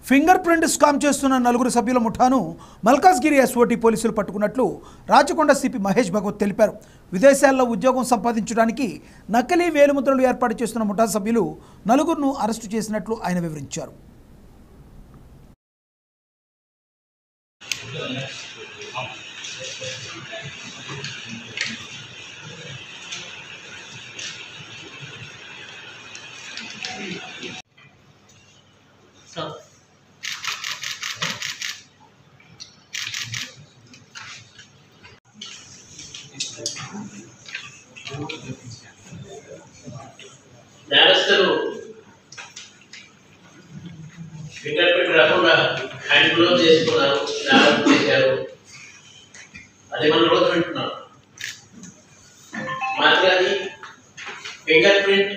Finger print scam చేస్తున్న నలుగురు సభ్యుల ముఠాను మల్కాజ్గిరి ఎస్ఓటి పోలీసులు పట్టుకున్నట్లు రాచకొండ సిపి మహేష్ భగవత్ తెలిపారు విదేశాల్లో ఉద్యోగం సంపాదించడానికి నకిలీ వేలుముద్రలు ఏర్పాటు చేస్తున్న ముఠా సభ్యులు నలుగురును అరెస్టు చేసినట్లు ఆయన వివరించారు So. నేరస్తులు ఫింగర్ ప్రింట్ రాకుండా హ్యాండ్ గ్లోవ్ చేసుకున్నారు నేరం చేశారు అది మనం రోజు వింటున్నాం మాత్రం అది ఫింగర్ ప్రింట్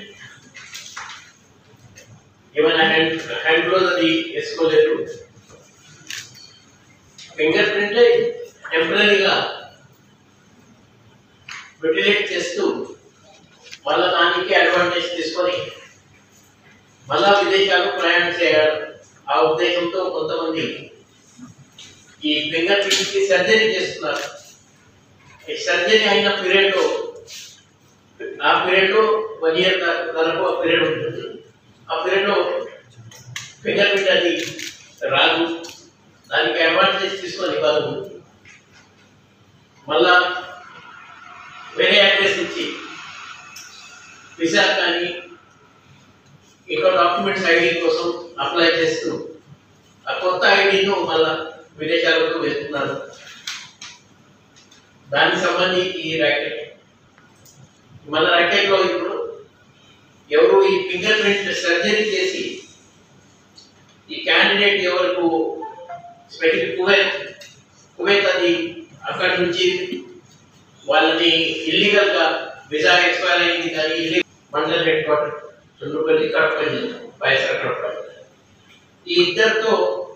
ఏమైనా హ్యాండ్ హ్యాండ్ గ్లోవ్ అది వేసుకోలేదు ఫింగర్ ప్రింట్ టెంపరీగా వెంటిలేట్ చేస్తూ మళ్ళా దానికి అడ్వాంటేజ్ తీసుకొని మళ్ళా విదేశాలకు ప్రయాణం చేయాలి ఆ ఉద్దేశంతో కొంతమంది ఈ ఫింగర్ ప్రింట్ కి సర్జరీ చేస్తున్నారు ఈ సర్జరీ అయిన పీరియడ్ లో ఆ పీరియడ్ లో వన్ ఇయర్ వరకు ఆ పీరియడ్ ఉంటుంది ఆ పీరియడ్ లో ఫింగర్ ప్రింట్ అది రాదు దానికి అడ్వాంటేజ్ తీసుకొని వాళ్ళు మళ్ళా వేరే అడ్రస్ ఇచ్చి వీసా కానీ ఇంకా డాక్యుమెంట్స్ ఐడి కోసం అప్లై చేస్తూ ఆ కొత్త ఐడిను మళ్ళా విదేశాలకు వెళ్తున్నారు దానికి సంబంధించి ఈ ర్యాకెట్ మన ర్యాకెట్లో ఇప్పుడు ఎవరు ఈ ఫింగర్ ప్రింట్ సర్జరీ చేసి ఈ క్యాండిడేట్ ఎవరికి స్పెషల్ కువైత్ కువైత్ అది అక్కడి నుంచి వాళ్ళని ఇల్లీగల్ గా వీసా ఎక్స్పైర్ అయింది కానీ illegal mandal head quarter Chundrupalli Kadapalli YSR Kadapa ఈ ఇద్దరితో